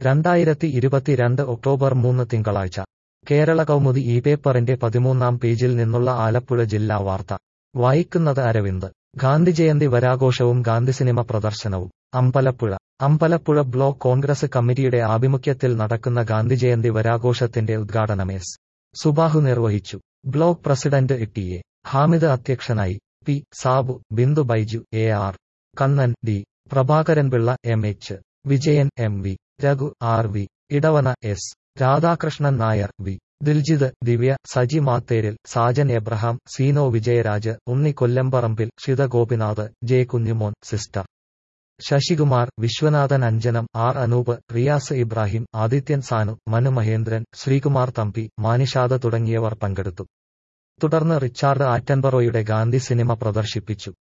രണ്ടായിരത്തി ഇരുപത്തിരണ്ട് ഒക്ടോബർ മൂന്ന് തിങ്കളാഴ്ച കേരള കൗമുദി ഈ പേപ്പറിന്റെ പതിമൂന്നാം പേജിൽ നിന്നുള്ള ആലപ്പുഴ ജില്ലാ വാർത്ത വായിക്കുന്നത് അരവിന്ദ് ഗാന്ധിജയന്തി വരാഘോഷവും ഗാന്ധിസിനിമ പ്രദർശനവും അമ്പലപ്പുഴ അമ്പലപ്പുഴ ബ്ലോക്ക് കോൺഗ്രസ് കമ്മിറ്റിയുടെ ആഭിമുഖ്യത്തിൽ നടക്കുന്ന ഗാന്ധിജയന്തി വരാഘോഷത്തിന്റെ ഉദ്ഘാടനം എസ് സുബാഹു നിർവഹിച്ചു block president T A Hamid അധ്യക്ഷനായി P Sabu Bindu Baiju A R Kannan D Prabhakaranpillai M H Vijayan M V Raghu R V Edavana S Radhakrishnan Nair V Diljith Divya Saji Mattheril Sajan Abraham Seeno Vijayaraj Unni Kollamparambil Shitha Gopinath J Kunjumon sister Sasikumar Viswanathan Anjanam R Anoop Riyas Ibrahim Adithyan Sanu Manu Mahendran Sreekumar Thampi Manishada തുടങ്ങിയവർ പങ്കെടുത്തു തുടർന്ന് റിച്ചാർഡ് ആറ്റൻബറോയുടെ ഗാന്ധി സിനിമ പ്രദർശിപ്പിച്ചു